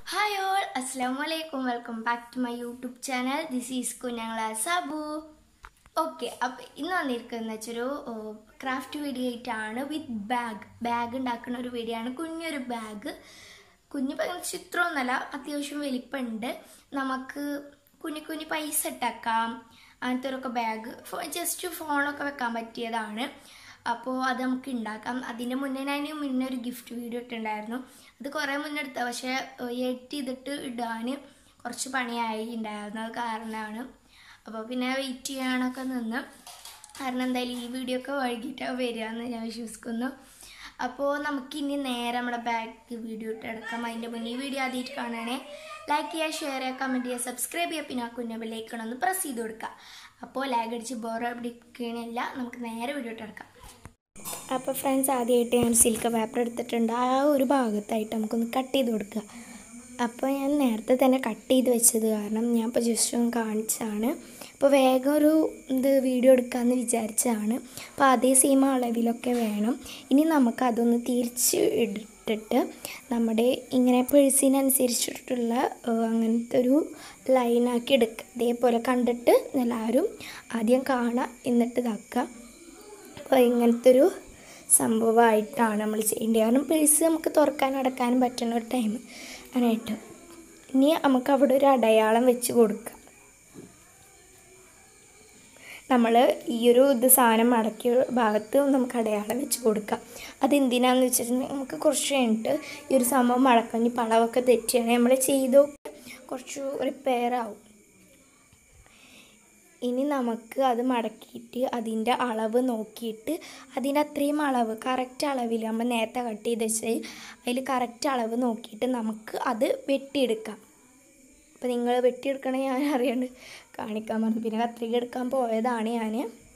hi all അസ്സാം വലൈക്കും welcome back to my YouTube channel this is കുഞ്ഞങ്ങള Sabu okay അപ്പം ഇന്ന് വന്നിരിക്കുന്നത് വെച്ചൊരു ക്രാഫ്റ്റ് വീഡിയോ ആയിട്ടാണ് വിത്ത് ബാഗ് ബാഗ് ഉണ്ടാക്കുന്ന ഒരു വീഡിയോ ആണ് കുഞ്ഞൊരു ബാഗ് കുഞ്ഞു ഭയങ്കര ചിത്രമൊന്നുമല്ല അത്യാവശ്യം വലിപ്പമുണ്ട് നമുക്ക് കുഞ്ഞു കുഞ്ഞു പൈസ ഇട്ടാക്കാം അങ്ങനത്തെ ഒരു ബാഗ് ജസ്റ്റ് ഫോണൊക്കെ വെക്കാൻ പറ്റിയതാണ് അപ്പോൾ അത് നമുക്ക് ഉണ്ടാക്കാം അതിൻ്റെ മുന്നേ ഞാൻ മുന്നേ ഒരു ഗിഫ്റ്റ് വീഡിയോ ഇട്ടുണ്ടായിരുന്നു അത് കുറേ മുന്നേ എടുത്ത പക്ഷേ എഡിറ്റ് ചെയ്തിട്ട് ഇടാൻ കുറച്ച് പണിയായി ഉണ്ടായിരുന്നു അത് കാരണമാണ് അപ്പോൾ പിന്നെ വെയിറ്റ് ചെയ്യാനൊക്കെ നിന്ന് കാരണം എന്തായാലും ഈ വീഡിയോ ഒക്കെ വൈകിട്ടാണ് വരിക എന്ന് ഞാൻ വിശ്വസിക്കുന്നു അപ്പോൾ നമുക്കിനി നേരെ നമ്മുടെ ബാക്ക് വീഡിയോ ഇട്ട് എടുക്കാം അതിൻ്റെ മുന്നേ ഈ വീഡിയോ ആദ്യമായിട്ട് കാണുകയാണെ ലൈക്ക് ചെയ്യുക ഷെയർ ചെയ്യുക കമൻറ്റ് ചെയ്യുക സബ്സ്ക്രൈബ് ചെയ്യുക പിന്നെ ആ കുഞ്ഞ ബെല്ലൈക്കണമെന്ന് പ്രസ് ചെയ്ത് കൊടുക്കുക അപ്പോൾ ലാഗ് അടിച്ച് ബോർ പിടിക്കണില്ല നമുക്ക് നേരെ വീഡിയോ ഇട്ട് എടുക്കാം അപ്പോൾ ഫ്രണ്ട്സ് ആദ്യമായിട്ട് ഞാൻ സിൽക്ക് പേപ്പർ എടുത്തിട്ടുണ്ട് ആ ഒരു ഭാഗത്തായിട്ട് നമുക്കൊന്ന് കട്ട് ചെയ്ത് കൊടുക്കുക അപ്പോൾ ഞാൻ നേരത്തെ തന്നെ കട്ട് ചെയ്ത് വെച്ചത് കാരണം ഞാൻ ഇപ്പോൾ ജസ്റ്റ് ഒന്ന് കാണിച്ചതാണ് അപ്പോൾ വേഗം ഒരു ഇത് വീഡിയോ എടുക്കാമെന്ന് വിചാരിച്ചതാണ് അപ്പോൾ അതേ സെയിം അളവിലൊക്കെ വേണം ഇനി നമുക്ക് അതൊന്ന് തിരിച്ച് ഇട്ടിട്ട് നമ്മുടെ ഇങ്ങനെ പേഴ്സിനനുസരിച്ചിട്ടുള്ള അങ്ങനത്തെ ഒരു ലൈനാക്കി എടുക്കുക ഇതേപോലെ കണ്ടിട്ട് എല്ലാവരും ആദ്യം കാണുക എന്നിട്ട് ഇതാക്കുക അപ്പോൾ ഇങ്ങനത്തെ ഒരു സംഭവമായിട്ടാണ് നമ്മൾ ചെയ്യേണ്ടത് കാരണം പേഴ്സ് നമുക്ക് തുറക്കാനും അടക്കാനും പറ്റുന്ന ഒരു ടൈം അങ്ങനെയായിട്ട് ഇനി നമുക്ക് അവിടെ ഒരു അടയാളം വെച്ച് കൊടുക്കാം നമ്മൾ ഈ ഒരു ഇത് സാധനം അടക്കിയ ഭാഗത്ത് നമുക്ക് അടയാളം വെച്ച് കൊടുക്കാം അതെന്തിനാന്ന് വെച്ചിട്ടുണ്ടെങ്കിൽ നമുക്ക് കുറച്ച് കഴിഞ്ഞിട്ട് ഈ ഒരു സംഭവം മടക്കാം ഇനി പളവൊക്കെ തെറ്റിയാണെങ്കിൽ നമ്മൾ ചെയ്തോ കുറച്ച് റിപ്പയർ ആവും ഇനി നമുക്ക് അത് മടക്കിയിട്ട് അതിൻ്റെ അളവ് നോക്കിയിട്ട് അതിൻ്റെ അത്രയും അളവ് കറക്റ്റ് അളവിൽ നമ്മൾ നേരത്തെ കട്ട് ചെയ്ത് വെച്ചാൽ അതിൽ കറക്റ്റ് അളവ് നോക്കിയിട്ട് നമുക്ക് അത് വെട്ടിയെടുക്കാം അപ്പോൾ നിങ്ങൾ വെട്ടിയെടുക്കണേ ഞാൻ അറിയാണ്ട് കാണിക്കാൻ പറഞ്ഞു പിന്നെ കത്രിക എടുക്കാൻ പോയതാണ് ഞാൻ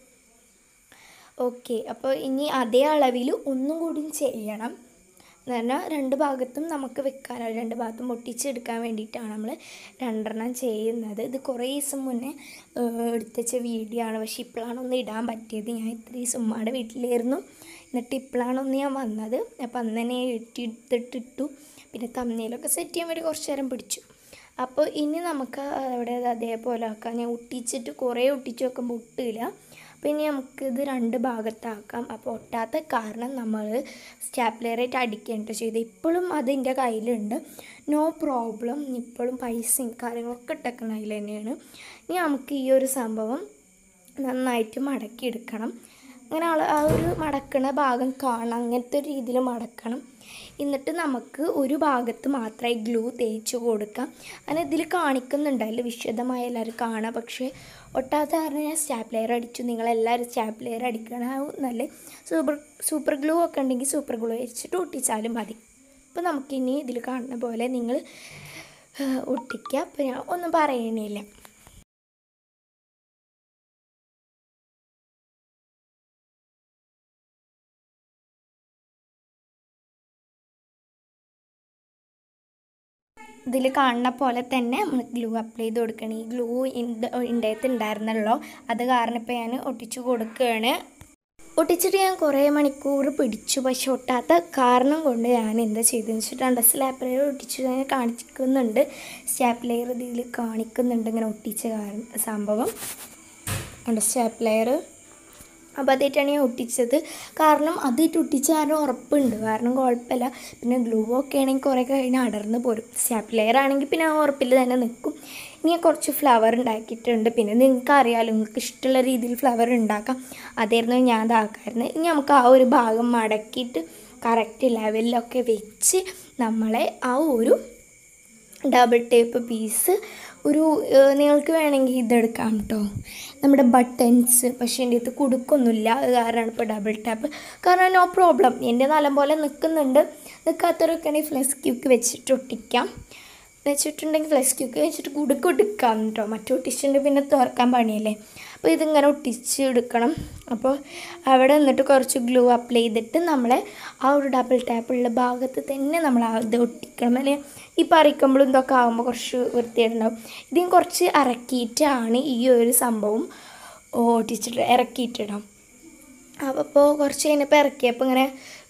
ഓക്കെ അപ്പോൾ ഇനി അതേ അളവിൽ ഒന്നും കൂടി ചെയ്യണം എന്ന് പറഞ്ഞാൽ രണ്ട് ഭാഗത്തും നമുക്ക് വെക്കാനാണ് രണ്ട് ഭാഗത്തും ഒട്ടിച്ചെടുക്കാൻ വേണ്ടിയിട്ടാണ് നമ്മൾ രണ്ടെണ്ണം ചെയ്യുന്നത് ഇത് കുറേ ദിവസം മുന്നേ എടുത്തുവെച്ച വീഡിയോ ആണ് പക്ഷേ ഇപ്പോഴാണ് ഒന്ന് ഇടാൻ പറ്റിയത് ഞാൻ ഇത്രയും ദിവസം ഉമ്മയുടെ വീട്ടിലായിരുന്നു എന്നിട്ട് ഇപ്പോഴാണ് ഒന്ന് ഞാൻ വന്നത് അപ്പോൾ അന്ന് തന്നെ എടുത്തിട്ടിട്ടു പിന്നെ തമ്മനയിലൊക്കെ സെറ്റ് ചെയ്യാൻ വേണ്ടി കുറച്ച് നേരം പിടിച്ചു അപ്പോൾ ഇനി നമുക്ക് അവിടെ അതേപോലെ ആക്കാം ഞാൻ ഒട്ടിച്ചിട്ട് കുറേ ഒട്ടിച്ച് വെക്കുമ്പോൾ ഒട്ടില്ല അപ്പോൾ ഇനി നമുക്കിത് രണ്ട് ഭാഗത്താക്കാം അപ്പോൾ ഒട്ടാത്ത കാരണം നമ്മൾ സ്റ്റാപ്ലറായിട്ട് അടിക്കേണ്ട ചെയ്ത് ഇപ്പോഴും അതിൻ്റെ കയ്യിലുണ്ട് നോ പ്രോബ്ലം ഇപ്പോഴും പൈസയും കാര്യങ്ങളൊക്കെ ഇട്ടേക്കുന്ന കയ്യിൽ തന്നെയാണ് ഇനി നമുക്ക് ഈ ഒരു സംഭവം നന്നായിട്ട് മടക്കിയെടുക്കണം അങ്ങനെ ആ ഒരു മടക്കണ ഭാഗം കാണാം അങ്ങനത്തെ ഒരു രീതിയിൽ മടക്കണം എന്നിട്ട് നമുക്ക് ഒരു ഭാഗത്ത് മാത്രമായി ഗ്ലൂ തേച്ച് കൊടുക്കാം അങ്ങനെ ഇതിൽ കാണിക്കുന്നുണ്ട് അതിൽ വിശദമായി എല്ലാവരും കാണാം പക്ഷേ ഒട്ടാത്ത കാരണം ഞാൻ സ്റ്റാപ്ലെയർ അടിച്ചു നിങ്ങളെല്ലാവരും സ്റ്റാപ്ലെയർ അടിക്കണം നല്ല സൂപ്പർ സൂപ്പർ ഗ്ലൂ ഒക്കെ ഉണ്ടെങ്കിൽ സൂപ്പർ ഗ്ലൂ വെച്ചിട്ട് ഒട്ടിച്ചാലും മതി അപ്പോൾ നമുക്കിനി ഇതിൽ കാണുന്ന പോലെ നിങ്ങൾ ഒട്ടിക്കുക അപ്പോൾ ഞാൻ ഒന്നും പറയണില്ല ഇതിൽ കാണുന്ന പോലെ തന്നെ നമ്മൾ ഗ്ലൂ അപ്ലൈ ചെയ്ത് കൊടുക്കണം ഈ ഗ്ലൂ ഇൻ്റെയത്ത് ഉണ്ടായിരുന്നല്ലോ അത് കാരണം ഇപ്പോൾ ഞാൻ ഒട്ടിച്ചു കൊടുക്കുകയാണ് ഒട്ടിച്ചിട്ട് ഞാൻ കുറേ മണിക്കൂർ പിടിച്ചു പക്ഷെ ഒട്ടാത്ത കാരണം കൊണ്ട് ഞാൻ എന്താ ചെയ്തതെന്ന് വെച്ചിട്ടുണ്ട് സ്ലാപ്ലെയർ ഒട്ടിച്ച് ഞാൻ കാണിക്കുന്നുണ്ട് സ്റ്റാപ്ലെയർ ഇതിൽ കാണിക്കുന്നുണ്ട് ഇങ്ങനെ ഒട്ടിച്ച കാരണം സംഭവം ഉണ്ട് സ്റ്റാപ്ലെയർ അപ്പോൾ അതായിട്ടാണ് ഞാൻ ഒട്ടിച്ചത് കാരണം അതിട്ട് ഒട്ടിച്ച കാരണം ഉറപ്പുണ്ട് കാരണം കുഴപ്പമില്ല പിന്നെ ഗ്ലൂ ഒക്കെ ആണെങ്കിൽ കുറേ കഴിഞ്ഞ് അടർന്ന് പോരും സ്റ്റാപ്ലെയർ ആണെങ്കിൽ പിന്നെ ആ ഉറപ്പിൽ തന്നെ നിൽക്കും ഇനി ഞാൻ കുറച്ച് ഫ്ലവർ ഉണ്ടാക്കിയിട്ടുണ്ട് പിന്നെ നിങ്ങൾക്ക് അറിയാമല്ലോ നിങ്ങൾക്ക് ഇഷ്ടമുള്ള രീതിയിൽ ഫ്ലവർ ഉണ്ടാക്കാം അതായിരുന്നു ഞാൻ ഇതാക്കായിരുന്നു ഇനി നമുക്ക് ആ ഒരു ഭാഗം മടക്കിയിട്ട് കറക്റ്റ് ലെവലിലൊക്കെ വെച്ച് നമ്മളെ ആ ഒരു ഡബിൾ ടേപ്പ് പീസ് ഒരു നിങ്ങൾക്ക് വേണമെങ്കിൽ ഇതെടുക്കാം കേട്ടോ നമ്മുടെ ബട്ടൺസ് പക്ഷേ എൻ്റെ അടുത്ത് കുടുക്കൊന്നുമില്ല അത് കാരണമാണ് ഇപ്പോൾ ഡബിൾ ടാപ്പ് കാരണം നോ പ്രോബ്ലം എൻ്റെ നല്ലം പോലെ നിൽക്കുന്നുണ്ട് നിൽക്കാത്തവരൊക്കെ ആണെങ്കിൽ ഫ്ലസ് ക്യൂക്ക് വെച്ചിട്ട് ഒട്ടിക്കാം വെച്ചിട്ടുണ്ടെങ്കിൽ ഫ്ലസ് ക്യൂക്ക് വെച്ചിട്ട് കുടുക്ക് ഒട്ടിക്കാം കേട്ടോ മറ്റു ഒട്ടിച്ചിട്ടുണ്ടെങ്കിൽ പിന്നെ തുറക്കാൻ പണിയല്ലേ അപ്പോൾ ഇതിങ്ങനെ ഒട്ടിച്ച് എടുക്കണം അപ്പോൾ അവിടെ നിന്നിട്ട് കുറച്ച് ഗ്ലൂ അപ്ലൈ ചെയ്തിട്ട് നമ്മളെ ആ ഒരു ഡബിൾ ടാപ്പുള്ള ഭാഗത്ത് തന്നെ നമ്മൾ അത് ഒട്ടിക്കണം അല്ലെ ഈ പറിക്കുമ്പോഴും ഇതൊക്കെ ആകുമ്പോൾ കുറച്ച് വൃത്തിയായിട്ടുണ്ടാവും ഇതിന് കുറച്ച് ഇറക്കിയിട്ടാണ് ഈ ഒരു സംഭവം ഒട്ടിച്ചിട്ട് ഇറക്കിയിട്ടിടാം അപ്പോൾ കുറച്ച് കഴിഞ്ഞപ്പോൾ ഇറക്കിയപ്പോൾ ഇങ്ങനെ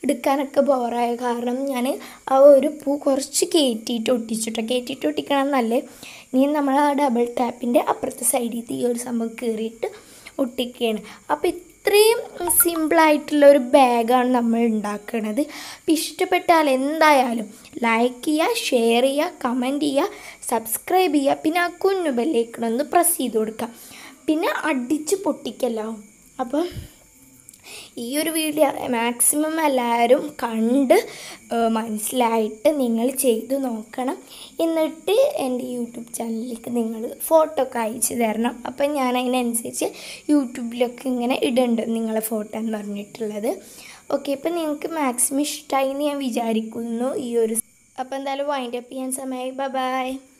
എടുക്കാനൊക്കെ ബോറായ കാരണം ഞാൻ ആ ഒരു പൂ കുറച്ച് കയറ്റിയിട്ട് ഒട്ടിച്ചിട്ടോ കയറ്റിയിട്ട് ഒട്ടിക്കണം എന്നല്ലേ ഇനി നമ്മൾ ആ ഡബിൾ ടാപ്പിൻ്റെ അപ്പുറത്തെ സൈഡിൽ ഈ ഒരു സംഭവം കയറിയിട്ട് ഒട്ടിക്കുകയാണ് അപ്പോൾ ഇത്രയും സിമ്പിളായിട്ടുള്ള ഒരു ബാഗാണ് നമ്മൾ ഉണ്ടാക്കുന്നത് അപ്പോൾ ഇഷ്ടപ്പെട്ടാൽ എന്തായാലും ലൈക്ക് ചെയ്യുക ഷെയർ ചെയ്യുക കമൻറ്റ് ചെയ്യുക സബ്സ്ക്രൈബ് ചെയ്യുക പിന്നെ ആ കുഞ്ഞു ബെല്ലേക്കണൊന്ന് പ്രസ് ചെയ്ത് കൊടുക്കുക പിന്നെ അടിച്ച് പൊട്ടിക്കല്ലോ അപ്പം ഈ ഒരു വീഡിയോ മാക്സിമം എല്ലാവരും കണ്ട് ഏഹ്, മനസ്സിലായിട്ട് നിങ്ങൾ ചെയ്തു നോക്കണം എന്നിട്ട് എൻ്റെ യൂട്യൂബ് ചാനലിലേക്ക് നിങ്ങൾ ഫോട്ടോ ഒക്കെ അയച്ചു തരണം അപ്പം ഞാൻ അതിനനുസരിച്ച് യൂട്യൂബിലൊക്കെ ഇങ്ങനെ ഇടുന്നുണ്ട് നിങ്ങളെ ഫോട്ടോ എന്ന് പറഞ്ഞിട്ടുള്ളത് ഓക്കെ ഇപ്പം നിങ്ങൾക്ക് മാക്സിമം ഇഷ്ടമായി എന്ന് ഞാൻ വിചാരിക്കുന്നു ഈ ഒരു അപ്പം എന്തായാലും വൈൻഡ് അപ്പ് ചെയ്യാൻ സമയമായി ബൈ